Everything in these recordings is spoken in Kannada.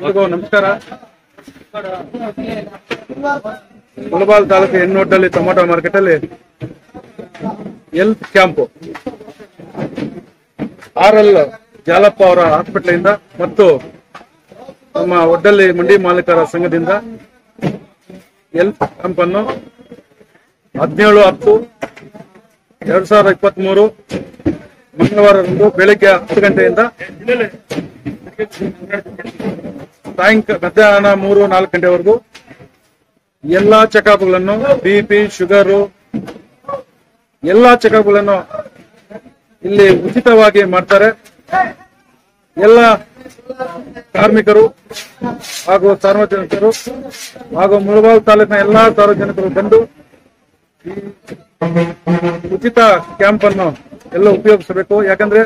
ಎಲ್ರಿಗೂ ನಮಸ್ಕಾರ ಮುಳಬಾಲ್ ತಾಲೂಕು ಹೆಣ್ಣೊಡ್ಡಲ್ಲಿ ಟೊಮೊಟೊ ಮಾರ್ಕೆಟ್ ಅಲ್ಲಿ health camp R L Jalappa ಅವರ ಹಾಸ್ಪಿಟಲ್ ಇಂದ ಮತ್ತು ನಮ್ಮ ಒಡ್ಡಲ್ಲಿ ಮಂಡಿ ಮಾಲೀಕರ ಸಂಘದಿಂದ ಹೆಲ್ತ್ ಕ್ಯಾಂಪ್ ಅನ್ನು ಹದಿನೇಳು ಹತ್ತು ಎರಡ್ ಸಾವಿರದ ಇಪ್ಪತ್ತ್ ಮೂರು ಮಂಗಳವಾರದಂದು ಬೆಳಿಗ್ಗೆ ಹತ್ತು ಗಂಟೆಯಿಂದ ಸಾಯಂಕಾಲ ಮಧ್ಯಾಹ್ನ ಮೂರು ನಾಲ್ಕು ಗಂಟೆವರೆಗೂ ಎಲ್ಲಾ ಚೆಕಪ್ಗಳನ್ನು ಬಿ ಪಿ ಶುಗರು ಎಲ್ಲಾ ಚೆಕಪ್ಗಳನ್ನು ಇಲ್ಲಿ ಉಚಿತವಾಗಿ ಮಾಡ್ತಾರೆ ಎಲ್ಲ ಕಾರ್ಮಿಕರು ಹಾಗೂ ಸಾರ್ವಜನಿಕರು ಹಾಗೂ ಮುಳಬಾಲ್ ತಾಲೂಕಿನ ಎಲ್ಲಾ ಸಾರ್ವಜನಿಕರು ಬಂದು ಈ ಉಚಿತ ಕ್ಯಾಂಪ್ ಅನ್ನು ಎಲ್ಲ ಉಪಯೋಗಿಸಬೇಕು ಯಾಕಂದ್ರೆ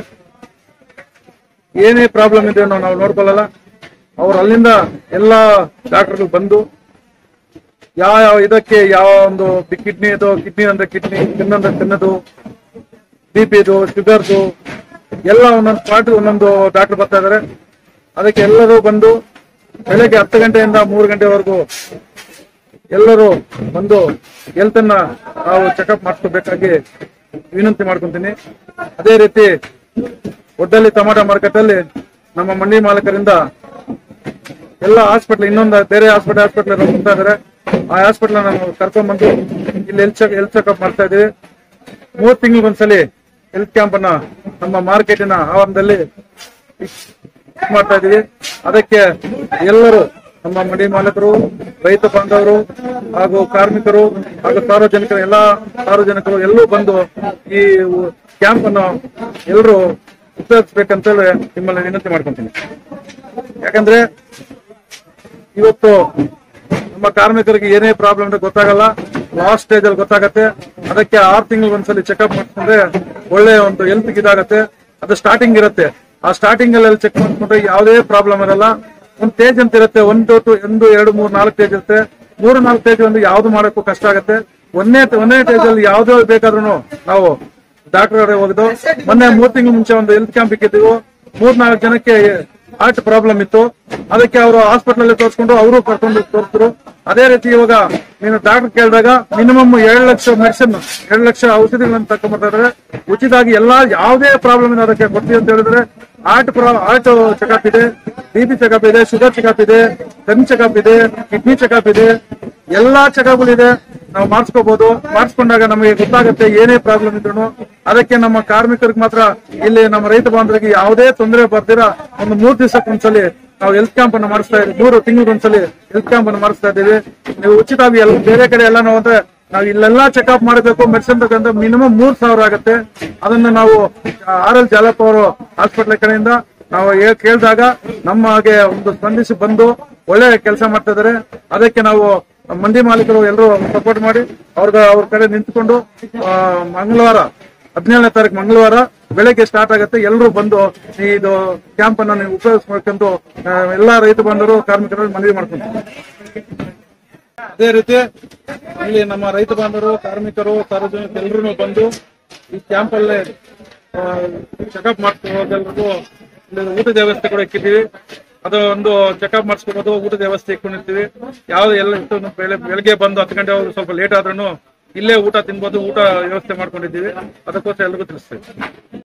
ಏನೇ ಪ್ರಾಬ್ಲಮ್ ಇದೆ ನಾವು ನೋಡ್ಕೊಳ್ಳಲ್ಲ ಅವ್ರು ಅಲ್ಲಿಂದ ಎಲ್ಲಾ ಡಾಕ್ಟರ್ಗಳು ಬಂದು ಯಾವ ಯಾವ ಇದಕ್ಕೆ ಯಾವ ಒಂದು ಕಿಡ್ನಿ ಇದು ಕಿಡ್ನಿ ಅಂದ್ರೆ ಕಿಡ್ನಿ ತಿನ್ನಂದ್ರೆ ತಿನ್ನೋದು ಬಿ ಪಿದು ಶುಗರ್ದು ಎಲ್ಲ ಒಂದೊಂದು ಪಾರ್ಟ್ ಒಂದೊಂದು ಡಾಕ್ಟರ್ ಬರ್ತಾ ಇದಾರೆ ಅದಕ್ಕೆ ಎಲ್ಲರೂ ಬಂದು ಬೆಳಗ್ಗೆ ಹತ್ತು ಗಂಟೆಯಿಂದ ಮೂರು ಗಂಟೆವರೆಗೂ ಎಲ್ಲರೂ ಬಂದು ಹೆಲ್ತ್ ಅನ್ನ ನಾವು ಚೆಕಪ್ ಮಾಡಿಸ್ಕೋಬೇಕಾಗಿ ವಿನಂತಿ ಮಾಡ್ಕೊಂತೀನಿ ಅದೇ ರೀತಿ ಒಡ್ಡಲ್ಲಿ ಟೊಮಾಟೊ ಮಾರ್ಕೆಟ್ ಅಲ್ಲಿ ನಮ್ಮ ಮಂಡಿ ಮಾಲೀಕರಿಂದ ಎಲ್ಲ ಹಾಸ್ಪಿಟಲ್ ಇನ್ನೊಂದು ಬೇರೆ ಹಾಸ್ಪಿಟಲ್ ಹಾಸ್ಪಿಟಲ್ ಹೋಗ್ತಾ ಇದಾರೆ ಆ ಹಾಸ್ಪಿಟಲ್ ನಾವು ಕರ್ಕೊಂಡ್ ಬಂದು ಇಲ್ಲಿ ಹೆಲ್ತ್ ಚೆಕ್ ಹೆಲ್ತ್ ಚೆಕಪ್ ಮಾಡ್ತಾ ಇದೀವಿ ಮೂರ್ ತಿಂಗಳಿಗೊಂದ್ಸಲಿ ಹೆಲ್ತ್ ಕ್ಯಾಂಪ್ ಅನ್ನ ನಮ್ಮ ಮಾರ್ಕೆಟಿನ ಆವರಣದಲ್ಲಿ ಮಾಡ್ತಾ ಇದೀವಿ ಅದಕ್ಕೆ ಎಲ್ಲರೂ ನಮ್ಮ ಮಡಿ ಮಾಲೀಕರು ರೈತ ಬಾಂಧವರು ಹಾಗೂ ಕಾರ್ಮಿಕರು ಹಾಗೂ ಸಾರ್ವಜನಿಕರು ಎಲ್ಲಾ ಸಾರ್ವಜನಿಕರು ಎಲ್ಲರೂ ಬಂದು ಈ ಕ್ಯಾಂಪ್ ಅನ್ನು ಎಲ್ಲರೂ ಉಪಯೋಗಿಸ್ಬೇಕಂತೇಳಿ ನಿಮ್ಮಲ್ಲಿ ವಿನಂತಿ ಮಾಡ್ಕೊಂತೀನಿ ಯಾಕಂದ್ರೆ ಇವತ್ತು ನಮ್ಮ ಕಾರ್ಮಿಕರಿಗೆ ಏನೇ ಪ್ರಾಬ್ಲಮ್ ಅಂತ ಗೊತ್ತಾಗಲ್ಲ ಲಾಸ್ಟ್ ಸ್ಟೇಜ್ ಅಲ್ಲಿ ಗೊತ್ತಾಗತ್ತೆ ಅದಕ್ಕೆ ಆರು ತಿಂಗಳು ಒಂದ್ಸಲಿ ಚೆಕ್ಅಪ್ ಮಾಡ್ಕೊಂಡ್ರೆ ಒಳ್ಳೆ ಒಂದು ಹೆಲ್ತ್ ಇದಾಗತ್ತೆ ಅದು ಸ್ಟಾರ್ಟಿಂಗ್ ಇರುತ್ತೆ ಆ ಸ್ಟಾರ್ಟಿಂಗ್ ಅಲ್ಲಿ ಚೆಕ್ ಮಾಡ್ಕೊಂಡ್ರೆ ಯಾವುದೇ ಪ್ರಾಬ್ಲಮ್ ಇರಲ್ಲ ಒಂದ್ ಸ್ಟೇಜ್ ಅಂತ ಇರುತ್ತೆ ಒಂದು ಟು ಒಂದು ಎರಡು ಮೂರು ನಾಲ್ಕು ಸ್ಟೇಜ್ ಇರುತ್ತೆ ಮೂರು ನಾಲ್ಕು ಸ್ಟೇಜ್ ಒಂದು ಯಾವ್ದು ಮಾಡಕ್ಕೂ ಕಷ್ಟ ಆಗುತ್ತೆ ಒಂದೇ ಒಂದೇ ಸ್ಟೇಜ್ ಅಲ್ಲಿ ಯಾವ್ದೇ ಬೇಕಾದ್ರೂ ನಾವು ಡಾಕ್ಟರ್ ಹೋಗಿದ್ದು ಮೊನ್ನೆ ಮೂರ್ ತಿಂಗಳ ಮುಂಚೆ ಒಂದು ಹೆಲ್ತ್ ಕ್ಯಾಂಪ್ ಇಕ್ಕಿದ್ವು ಮೂರ್ ನಾಲ್ಕು ಜನಕ್ಕೆ ಹಾರ್ಟ್ ಪ್ರಾಬ್ಲಮ್ ಇತ್ತು ಅದಕ್ಕೆ ಅವರು ಹಾಸ್ಪಿಟಲ್ ಅಲ್ಲಿ ತೋರಿಸ್ಕೊಂಡು ಅವರು ಕರ್ಕೊಂಡು ತೋರಿಸಿದ್ರು ಅದೇ ರೀತಿ ಇವಾಗ ನೀನು ಡಾಕ್ಟರ್ ಕೇಳಿದಾಗ ಮಿನಿಮಮ್ ಏಳು ಲಕ್ಷ ಮೆಡಿಸಿನ್ ಏಳು ಲಕ್ಷ ಔಷಧಿಗಳನ್ನು ತಕೊಂಡ್ಬರ್ತಾ ಇದಾರೆ ಉಚಿತವಾಗಿ ಎಲ್ಲಾ ಯಾವುದೇ ಪ್ರಾಬ್ಲಮ್ ಇದೆ ಅದಕ್ಕೆ ಕೊಡ್ತೀವಿ ಅಂತ ಹೇಳಿದ್ರೆ ಹಾರ್ಟ್ ಹಾರ್ಟ್ ಚೆಕಪ್ ಇದೆ ಬಿ ಪಿ ಚೆಕಪ್ ಇದೆ ಶುಗರ್ ಚೆಕಪ್ ಇದೆ ಕಣ್ ಚೆಕಪ್ ಇದೆ ಕಿಡ್ನಿ ಚೆಕಪ್ ಇದೆ ಎಲ್ಲಾ ಚೆಕಪ್ ಇದೆ ನಾವು ಮಾಡಿಸ್ಕೋಬಹುದು ಮಾಡಿಸ್ಕೊಂಡಾಗ ನಮಗೆ ಗೊತ್ತಾಗುತ್ತೆ ಏನೇ ಪ್ರಾಬ್ಲಮ್ ಇದ್ರು ಅದಕ್ಕೆ ನಮ್ಮ ಕಾರ್ಮಿಕರಿಗೆ ಮಾತ್ರ ಇಲ್ಲಿ ನಮ್ಮ ರೈತ ಬಾಂಧವರಿಗೆ ಯಾವುದೇ ತೊಂದರೆ ಬರ್ದಿರ ಒಂದು ಮೂರ್ ದಿವಸಕ್ಕೆ ಒಂದ್ಸಲಿ ನಾವು ಹೆಲ್ತ್ ಕ್ಯಾಂಪ್ ಅನ್ನು ಮಾಡಿಸ್ತಾ ಇದ್ದೀವಿ ಮೂರು ತಿಂಗಳಿಗೊಂದ್ಸಲಿ ಹೆಲ್ತ್ ಕ್ಯಾಂಪ್ ಅನ್ನು ಮಾಡಿಸ್ತಾ ಇದ್ದೀವಿ ನೀವು ಉಚಿತವಾಗಿ ಎಲ್ಲ ಬೇರೆ ಕಡೆ ಎಲ್ಲ ನಾವು ಅಂದ್ರೆ ನಾವು ಇಲ್ಲೆಲ್ಲ ಚೆಕಪ್ ಮಾಡಬೇಕು ಮೆಡಿಸಿನ್ ತಗೊಂಡ್ರೆ ಮಿನಿಮಮ್ ಮೂರ್ ಸಾವಿರ ಆಗುತ್ತೆ ಅದನ್ನ ನಾವು ಆರ್ ಎಲ್ ಜಾಲಪ್ಪ ಅವರು ಹಾಸ್ಪಿಟಲ್ ಕಡೆಯಿಂದ ನಾವು ಹೇ- ಕೇಳಿದಾಗ ನಮ್ಮ ಹಾಗೆ ಒಂದು ಸ್ಪಂದಿಸಿ ಬಂದು ಒಳ್ಳೆ ಕೆಲಸ ಮಾಡ್ತಾ ಇದಾರೆ ಅದಕ್ಕೆ ನಾವು ಮಂಡಿ ಮಾಲೀಕರು ಎಲ್ಲರೂ ಸಪೋರ್ಟ್ ಮಾಡಿ ಅವ್ರಿಗೆ ಅವ್ರ ಕಡೆ ನಿಂತ್ಕೊಂಡು ಆ, ಮಂಗಳವಾರ ಹದಿನೇಳನೇ ತಾರೀಕು ಮಂಗಳವಾರ ಬೆಳಗ್ಗೆ ಸ್ಟಾರ್ಟ್ ಆಗುತ್ತೆ ಎಲ್ಲರೂ ಬಂದು ಈ ಇದು ಕ್ಯಾಂಪ್ ಅನ್ನ ನೀವು ಉಪಯೋಗಿಸ್ಬೇಕಂತ ಆ, ಎಲ್ಲಾ ರೈತ ಬಂಧುರು ಕಾರ್ಮಿಕರಲ್ಲಿ ಮನವಿ ಮಾಡ್ಕೊಂತಾರೆ ಅದೇ ರೀತಿ ಇಲ್ಲಿ ನಮ್ಮ ರೈತ ಬಾಂಧವರು ಕಾರ್ಮಿಕರು ಸಾರ್ವಜನಿಕರು ಎಲ್ಲರೂ ಬಂದು ಈ ಕ್ಯಾಂಪ್ ಅಲ್ಲೇ ಚೆಕಪ್ ಮಾಡ್ಕೋದೆಲ್ರಿಗೂ ಇಲ್ಲಿ ಊಟದ ವ್ಯವಸ್ಥೆ ಕೂಡ ಇಕ್ಕಿದ್ದೀವಿ ಅದು ಒಂದು ಚೆಕಪ್ ಮಾಡಿಸ್ಕೋಬಹುದು ಊಟದ ವ್ಯವಸ್ಥೆ ಇಟ್ಕೊಂಡಿರ್ತೀವಿ ಯಾವ್ದು ಎಲ್ಲ ಇತ್ತು ನಮ್ಮ ಬೆಳೆ ಬೆಳಗ್ಗೆ ಬಂದು ಹತ್ತು ಗಂಟೆ ಹೋಗಿ ಸ್ವಲ್ಪ ಲೇಟ್ ಆದ್ರೂ ಇಲ್ಲೇ ಊಟ ತಿನ್ಬೋದು ಊಟ ವ್ಯವಸ್ಥೆ ಮಾಡ್ಕೊಂಡಿದ್ದೀವಿ ಅದಕ್ಕೋಸ್ಕರ ಎಲ್ರಿಗೂ ತಿಳಿಸ್ತೀವಿ